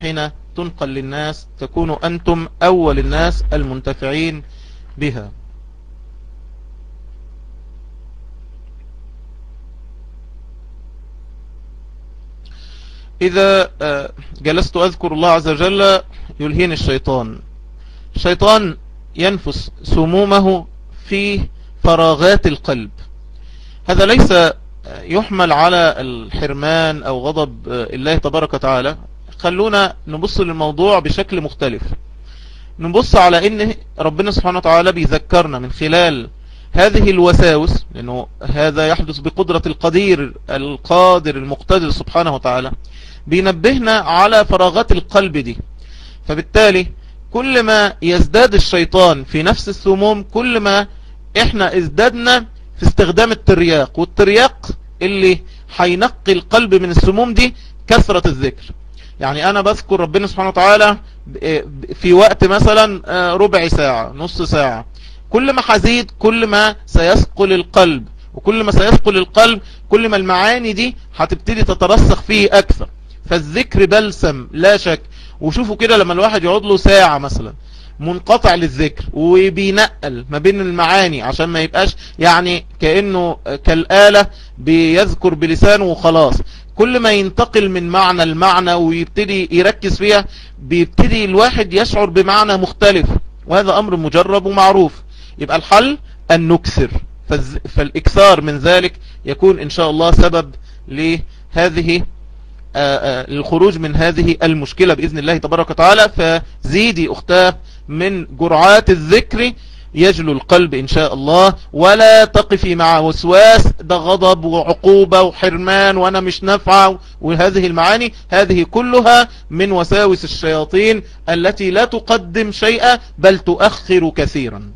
حين تنقل للناس تكونوا أنتم أول الناس المنتفعين بها إذا جلست أذكر الله عز وجل يلهيني الشيطان الشيطان ينفس سمومه في فراغات القلب هذا ليس يحمل على الحرمان أو غضب الله تبارك وتعالى خلونا نبص للموضوع بشكل مختلف نبص على ان ربنا سبحانه وتعالى بيذكرنا من خلال هذه الوساوس لأنه هذا يحدث بقدرة القدير القادر المقتدر سبحانه وتعالى بينبهنا على فراغات القلب دي فبالتالي كل ما يزداد الشيطان في نفس السموم كل ما احنا ازدادنا في استخدام الترياق والترياق اللي هينقي القلب من السموم دي كثرة الذكر يعني انا بذكر ربنا سبحانه وتعالى في وقت مثلا ربع ساعة نص ساعة كل ما حزيد كل ما سيثقل القلب وكل ما سيثقل القلب كل ما المعاني دي هتبتدي تترسخ فيه اكثر فالذكر بلسم لا شك وشوفوا كده لما الواحد يقعد له ساعة مثلا منقطع للذكر وبينقل ما بين المعاني عشان ما يبقاش يعني كأنه كالآلة بيذكر بلسانه وخلاص كل ما ينتقل من معنى المعنى ويبتدي يركز فيها بيبتدي الواحد يشعر بمعنى مختلف وهذا أمر مجرب ومعروف يبقى الحل أن نكسر فالإكثار من ذلك يكون إن شاء الله سبب لهذه للخروج من هذه المشكلة بإذن الله تبارك وتعالى فزيدي أختاه من جرعات الذكر يجلو القلب إن شاء الله ولا تقفي مع وسواس ده غضب وعقوبة وحرمان وأنا مش نافعة وهذه المعاني هذه كلها من وساوس الشياطين التي لا تقدم شيئا بل تؤخر كثيرا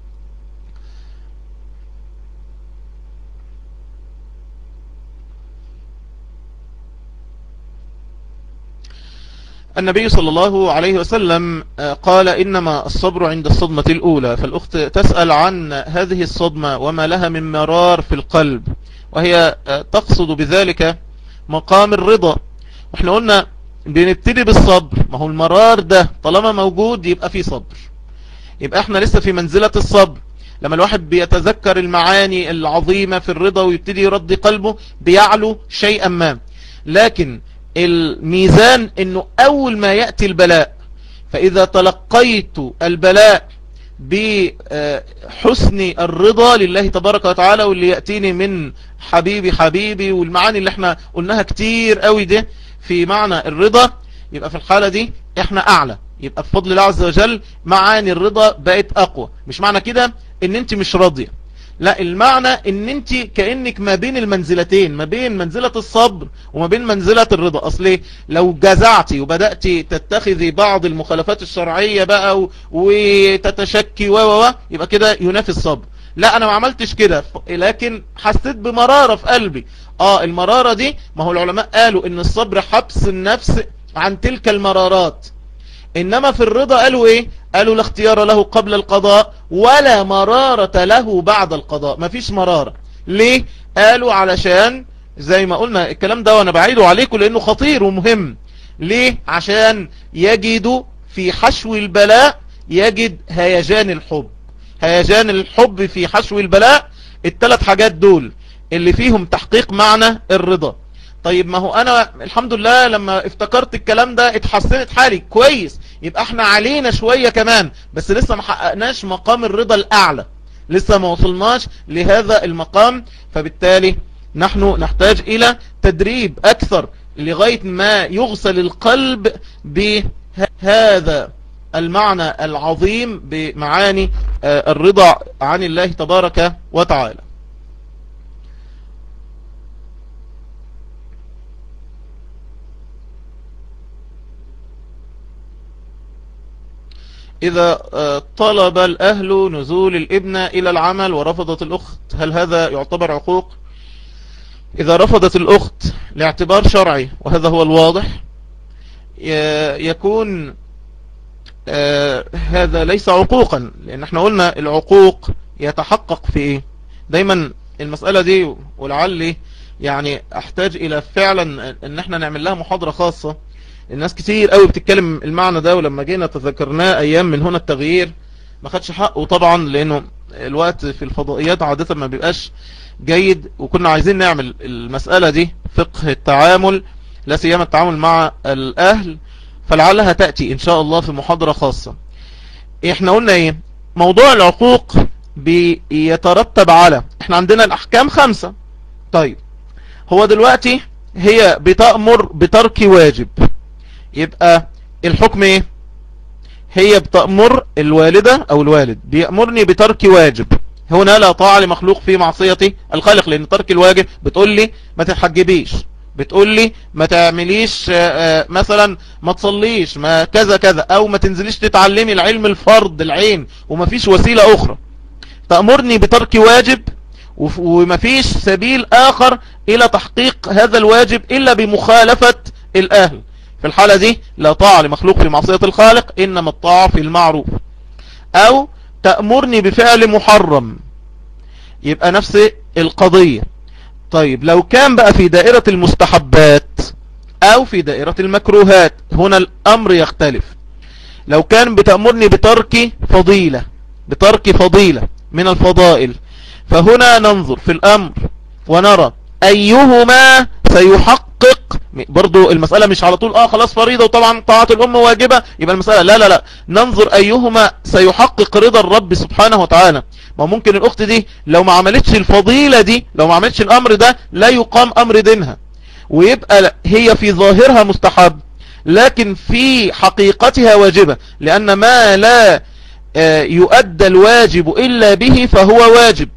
النبي صلى الله عليه وسلم قال إنما الصبر عند الصدمة الأولى فالأخت تسأل عن هذه الصدمة وما لها من مرار في القلب وهي تقصد بذلك مقام الرضا واحنا قلنا بنبتدي بالصبر ما هو المرار ده طالما موجود يبقى في صبر يبقى احنا لسه في منزلة الصبر لما الواحد بيتذكر المعاني العظيمة في الرضا ويبتدي يرضي قلبه بيعلو شيئا ما لكن الميزان انه اول ما يأتي البلاء فاذا تلقيت البلاء بحسن الرضا لله تبارك وتعالى واللي يأتيني من حبيبي حبيبي والمعاني اللي احنا قلناها كتير قوي ده في معنى الرضا يبقى في الحالة دي احنا اعلى يبقى بفضل الله عز وجل معاني الرضا بقت اقوى مش معنى كده ان انت مش راضية لا المعنى ان انت كأنك ما بين المنزلتين ما بين منزلة الصبر وما بين منزلة الرضا اصلي لو جزعتي وبدأت تتخذي بعض المخالفات الشرعية بقى وتتشكي و و يبقى كده ينافي الصبر لا انا ما عملتش كده لكن حسيت بمرارة في قلبي اه المرارة دي ما هو العلماء قالوا ان الصبر حبس النفس عن تلك المرارات انما في الرضا قالوا ايه قالوا لا اختيار له قبل القضاء ولا مرارة له بعد القضاء مفيش مرارة ليه قالوا علشان زي ما قلنا الكلام ده وانا بعيده عليكم لانه خطير ومهم ليه عشان يجد في حشو البلاء يجد هيجان الحب هيجان الحب في حشو البلاء الثلاث حاجات دول اللي فيهم تحقيق معنى الرضا طيب ما هو انا الحمد لله لما افتكرت الكلام ده اتحسنت حالي كويس يبقى احنا علينا شوية كمان بس لسه ما حققناش مقام الرضا الاعلى لسه ما وصلناش لهذا المقام فبالتالي نحن نحتاج الى تدريب اكثر لغاية ما يغسل القلب بهذا المعنى العظيم بمعاني الرضا عن الله تبارك وتعالى إذا طلب الأهل نزول الابنة إلى العمل ورفضت الأخت هل هذا يعتبر عقوق إذا رفضت الأخت لاعتبار شرعي وهذا هو الواضح يكون هذا ليس عقوقا لأن احنا قلنا العقوق يتحقق في إيه دايما المسألة دي ولعلي يعني احتاج إلى فعلا أن احنا نعمل لها محاضرة خاصة الناس كتير قوي بتتكلم المعنى ده ولما جينا تذكرناه ايام من هنا التغيير ما خدش حقه طبعا لانه الوقت في الفضائيات عادة ما بيبقاش جيد وكنا عايزين نعمل المسألة دي فقه التعامل لا سيما التعامل مع الاهل فلعلها تأتي ان شاء الله في محاضرة خاصة احنا قلنا ايه موضوع العقوق بيترتب على احنا عندنا الاحكام خمسة طيب هو دلوقتي هي بتأمر بترك واجب يبقى الحكم ايه هي بتأمر الوالدة او الوالد بيأمرني بترك واجب هنا لا طاعة لمخلوق في معصية الخالق لان ترك الواجب بتقول لي ما تتحجبيش بتقول لي ما تعمليش مثلا ما تصليش ما كذا كذا او ما تنزليش تتعلمي العلم الفرض العين وما فيش وسيلة اخرى تأمرني بترك واجب وما فيش سبيل اخر الى تحقيق هذا الواجب الا بمخالفة الاهل في الحالة دي لا طاعة لمخلوق في معصية الخالق انما الطاعة في المعروف او تأمرني بفعل محرم يبقى نفس القضية طيب لو كان بقى في دائرة المستحبات او في دائرة المكروهات هنا الامر يختلف لو كان بتأمرني بترك فضيلة بترك فضيلة من الفضائل فهنا ننظر في الامر ونرى ايهما سيحقق برضو المسألة مش على طول اه خلاص فريضة وطبعا طاعة الام واجبة يبقى المسألة لا لا لا ننظر ايهما سيحقق رضا الرب سبحانه وتعالى ما ممكن الاخت دي لو ما عملتش الفضيلة دي لو ما عملتش الامر ده لا يقام امر دينها ويبقى هي في ظاهرها مستحب لكن في حقيقتها واجبة لان ما لا يؤدى الواجب الا به فهو واجب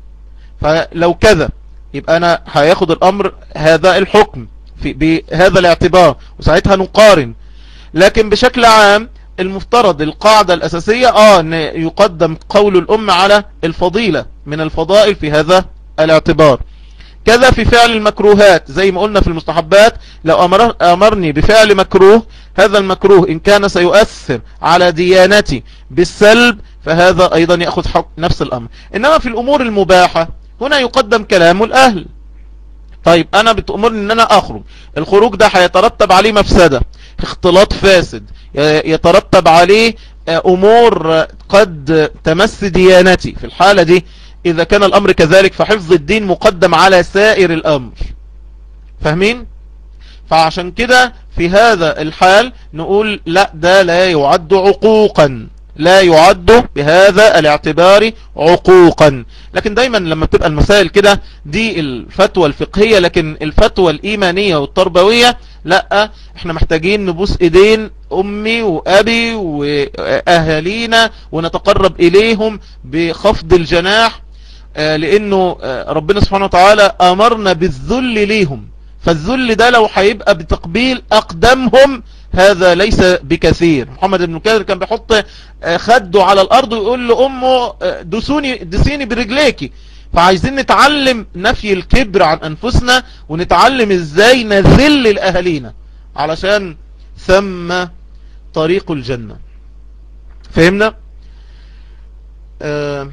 فلو كذا يبقى انا هياخد الامر هذا الحكم في بهذا الاعتبار وساعتها نقارن لكن بشكل عام المفترض القاعدة الاساسية اه ان يقدم قول الام على الفضيلة من الفضائل في هذا الاعتبار كذا في فعل المكروهات زي ما قلنا في المستحبات لو أمر امرني بفعل مكروه هذا المكروه ان كان سيؤثر على ديانتي بالسلب فهذا ايضا يأخذ حق نفس الامر انما في الامور المباحة هنا يقدم كلام الاهل طيب انا بتأمرني ان انا اخرج الخروج ده هيترتب عليه مفسدة اختلاط فاسد يترتب عليه امور قد تمس ديانتي في الحالة دي اذا كان الامر كذلك فحفظ الدين مقدم على سائر الامر فاهمين فعشان كده في هذا الحال نقول لا ده لا يعد عقوقا لا يعد بهذا الاعتبار عقوقا لكن دايما لما بتبقى المسائل كده دي الفتوى الفقهية لكن الفتوى الإيمانية والتربوية لا احنا محتاجين نبوس ايدين امي وابي واهالينا ونتقرب اليهم بخفض الجناح لانه ربنا سبحانه وتعالى امرنا بالذل ليهم فالذل ده لو هيبقى بتقبيل اقدامهم هذا ليس بكثير محمد بن كاثر كان بيحط خده على الارض ويقول لامه دسوني دسيني برجليكي فعايزين نتعلم نفي الكبر عن انفسنا ونتعلم ازاي نذل لاهالينا علشان ثم طريق الجنة فهمنا آه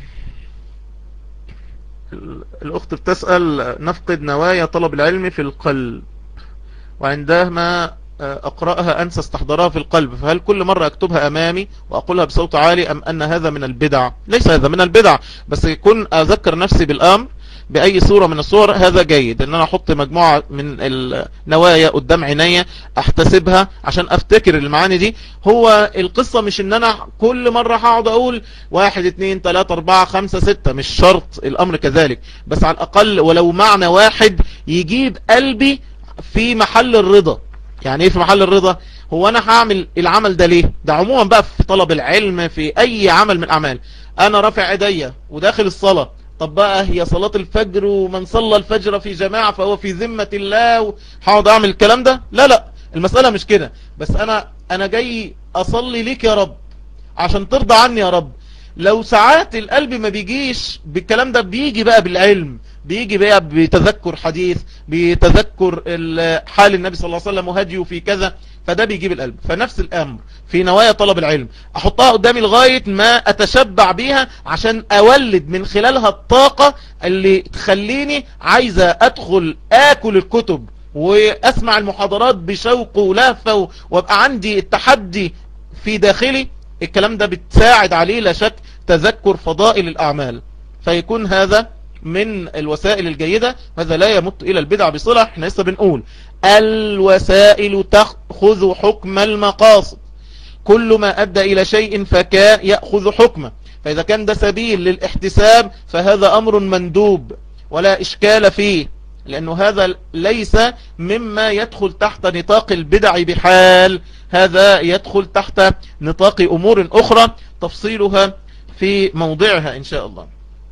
الاخت بتسأل نفقد نوايا طلب العلم في القلب وعندما أقرأها أنسى استحضرها في القلب فهل كل مرة أكتبها أمامي وأقولها بصوت عالي أم أن هذا من البدع ليس هذا من البدع بس يكون أذكر نفسي بالأمر بأي صورة من الصور هذا جيد ان انا احط مجموعة من النوايا قدام عينيا احتسبها عشان افتكر المعاني دي هو القصة مش ان انا كل مرة هقعد اقول واحد اتنين تلاتة اربعة خمسة ستة مش شرط الامر كذلك بس على الاقل ولو معنى واحد يجيب قلبي في محل الرضا يعني ايه في محل الرضا هو انا هعمل العمل ده ليه ده عموما بقى في طلب العلم في اي عمل من الاعمال انا رافع ايديا وداخل الصلاة طب بقى هي صلاة الفجر ومن صلى الفجر في جماعة فهو في ذمة الله هقعد اعمل الكلام ده لا لا المسألة مش كده بس انا انا جاي اصلي ليك يا رب عشان ترضى عني يا رب لو ساعات القلب ما بيجيش بالكلام ده بيجي بقى بالعلم بيجي بقى بتذكر حديث بتذكر حال النبي صلى الله عليه وسلم وهديه في كذا فده بيجيب القلب فنفس الامر في نوايا طلب العلم احطها قدامي لغاية ما اتشبع بيها عشان اولد من خلالها الطاقة اللي تخليني عايزة ادخل اكل الكتب واسمع المحاضرات بشوق ولهفة وابقى عندي التحدي في داخلي الكلام ده بتساعد عليه لا شك تذكر فضائل الاعمال فيكون هذا من الوسائل الجيدة هذا لا يمت الى البدع بصلة احنا لسه بنقول الوسائل تأخذ حكم المقاصد كل ما أدى إلى شيء فكان يأخذ حكمه فإذا كان ده سبيل للاحتساب فهذا أمر مندوب ولا إشكال فيه لأنه هذا ليس مما يدخل تحت نطاق البدع بحال هذا يدخل تحت نطاق أمور أخرى تفصيلها في موضعها إن شاء الله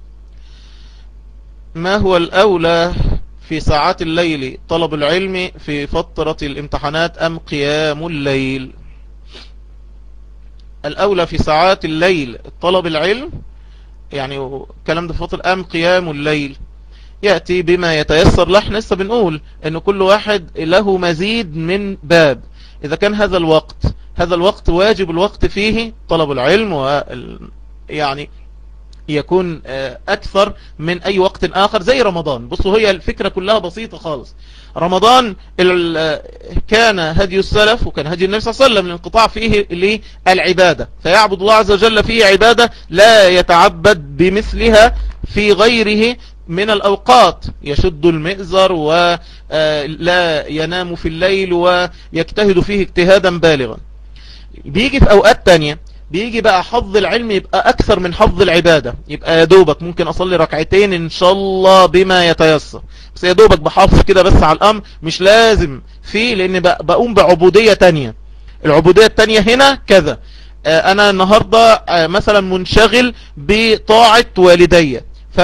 ما هو الأولى في ساعات الليل طلب العلم في فترة الامتحانات أم قيام الليل الأولى في ساعات الليل طلب العلم يعني كلام ده فترة أم قيام الليل يأتي بما يتيسر له احنا لسه بنقول ان كل واحد له مزيد من باب اذا كان هذا الوقت هذا الوقت واجب الوقت فيه طلب العلم و يعني يكون اكثر من اي وقت اخر زي رمضان بصوا هي الفكرة كلها بسيطة خالص رمضان كان هدي السلف وكان هدي النبي صلى الله عليه وسلم الانقطاع فيه للعبادة فيعبد الله عز وجل فيه عبادة لا يتعبد بمثلها في غيره من الأوقات يشد المئزر ولا ينام في الليل ويجتهد فيه اجتهادا بالغا بيجي في أوقات تانية بيجي بقى حظ العلم يبقى أكثر من حظ العبادة يبقى يا دوبك ممكن أصلي ركعتين إن شاء الله بما يتيسر بس يا دوبك بحافظ كده بس على الأمر مش لازم فيه لأن بقوم بعبودية تانية العبودية التانية هنا كذا أنا النهاردة مثلا منشغل بطاعة والدي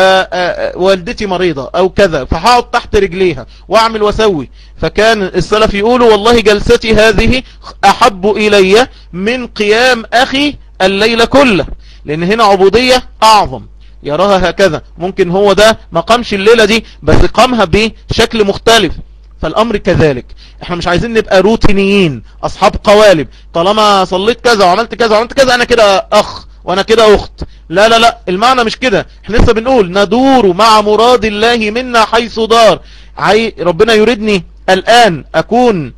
فوالدتي مريضة او كذا فهقعد تحت رجليها واعمل واسوي فكان السلف يقولوا والله جلستي هذه احب الي من قيام اخي الليل كله لان هنا عبودية اعظم يراها هكذا ممكن هو ده ما قامش الليلة دي بس قامها بشكل مختلف فالامر كذلك احنا مش عايزين نبقى روتينيين اصحاب قوالب طالما صليت كذا وعملت كذا وعملت كذا انا كده اخ وانا كده اخت لا لا لا المعنى مش كده احنا لسه بنقول ندور مع مراد الله منا حيث دار عاي ربنا يريدني الان اكون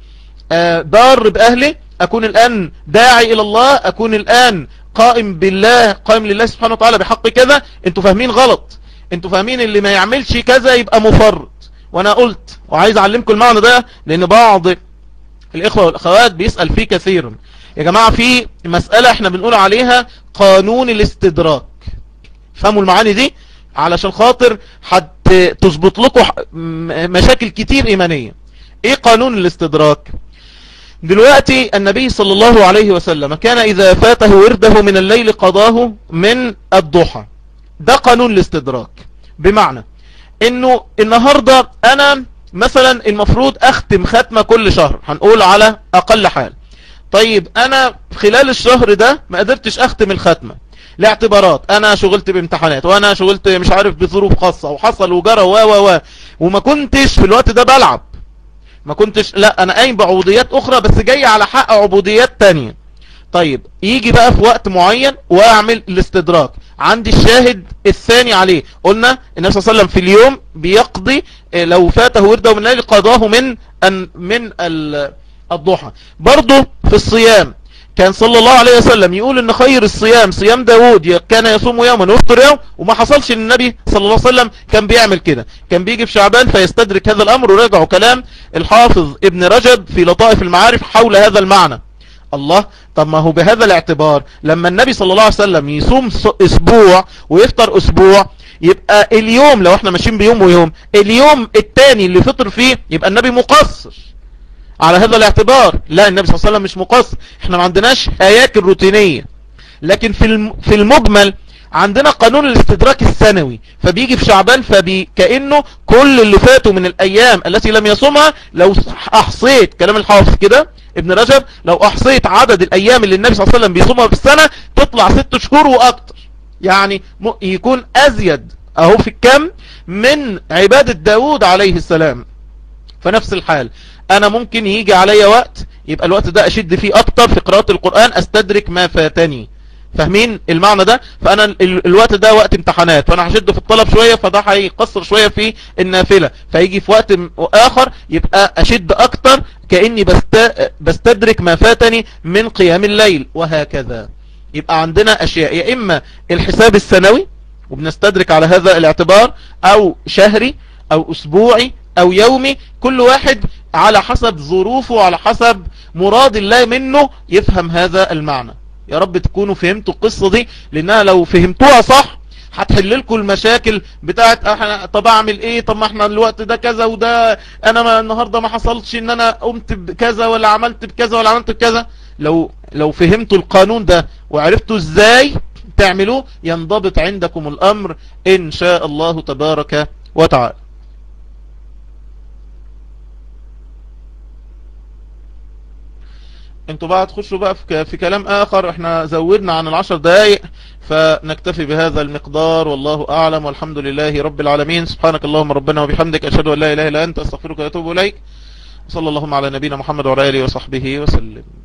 دار باهلي اكون الان داعي الى الله اكون الان قائم بالله قائم لله سبحانه وتعالى بحق كذا انتوا فاهمين غلط انتوا فاهمين اللي ما يعملش كذا يبقى مفرط وانا قلت وعايز اعلمكم المعنى ده لان بعض الاخوة والاخوات بيسأل فيه كثيرا يا جماعة في مسألة احنا بنقول عليها قانون الاستدراك فهموا المعاني دي علشان خاطر حتى تظبط لكم مشاكل كتير ايمانية ايه قانون الاستدراك دلوقتي النبي صلى الله عليه وسلم كان اذا فاته ورده من الليل قضاه من الضحى ده قانون الاستدراك بمعنى انه النهاردة انا مثلا المفروض اختم ختمة كل شهر هنقول على اقل حال طيب انا خلال الشهر ده ما قدرتش اختم الختمة لاعتبارات انا شغلت بامتحانات وانا شغلت مش عارف بظروف خاصة وحصل وجرى و و و وما كنتش في الوقت ده بلعب ما كنتش لا انا قايم بعبوديات اخرى بس جاي على حق عبوديات تانية طيب يجي بقى في وقت معين واعمل الاستدراك عندي الشاهد الثاني عليه قلنا النبي صلى الله عليه وسلم في اليوم بيقضي لو فاته ورده من الليل قضاه من أن من الضحى برضه في الصيام كان صلى الله عليه وسلم يقول ان خير الصيام صيام داود كان يصوم يوما ويفطر يوم وما حصلش ان النبي صلى الله عليه وسلم كان بيعمل كده كان بيجي في شعبان فيستدرك هذا الامر وراجعوا كلام الحافظ ابن رجب في لطائف المعارف حول هذا المعنى الله طب ما هو بهذا الاعتبار لما النبي صلى الله عليه وسلم يصوم اسبوع ويفطر اسبوع يبقى اليوم لو احنا ماشيين بيوم ويوم اليوم التاني اللي فطر فيه يبقى النبي مقصر على هذا الاعتبار لا النبي صلى الله عليه وسلم مش مقصر احنا ما عندناش هياكل روتينية لكن في في المجمل عندنا قانون الاستدراك السنوي فبيجي في شعبان فبي كأنه كل اللي فاتوا من الايام التي لم يصومها لو احصيت كلام الحافظ كده ابن رجب لو احصيت عدد الايام اللي النبي صلى الله عليه وسلم بيصومها في السنة تطلع ست شهور واكتر يعني يكون ازيد اهو في الكم من عبادة داود عليه السلام فنفس الحال انا ممكن يجي عليا وقت يبقى الوقت ده اشد فيه اكتر في قراءة القرآن استدرك ما فاتني فاهمين المعنى ده فانا ال- الوقت ده وقت امتحانات فانا هشد في الطلب شوية فده هيقصر شوية في النافلة فيجي في وقت م- اخر يبقى اشد اكتر كأني بست... بستدرك ما فاتني من قيام الليل وهكذا يبقى عندنا اشياء يا اما الحساب السنوي وبنستدرك على هذا الاعتبار او شهري او اسبوعي او يومي كل واحد على حسب ظروفه وعلى حسب مراد الله منه يفهم هذا المعنى يا رب تكونوا فهمتوا القصة دي لانها لو فهمتوها صح هتحل لكم المشاكل بتاعت احنا طب اعمل ايه طب ما احنا الوقت ده كذا وده انا ما النهاردة ما حصلتش ان انا قمت بكذا ولا عملت بكذا ولا عملت بكذا لو لو فهمتوا القانون ده وعرفتوا ازاي تعملوه ينضبط عندكم الامر ان شاء الله تبارك وتعالى انتوا بقى تخشوا بقى في في كلام اخر احنا زودنا عن العشر دقايق فنكتفي بهذا المقدار والله اعلم والحمد لله رب العالمين سبحانك اللهم ربنا وبحمدك اشهد ان لا اله الا انت استغفرك واتوب اليك صلى اللهم على نبينا محمد وعلى اله وصحبه وسلم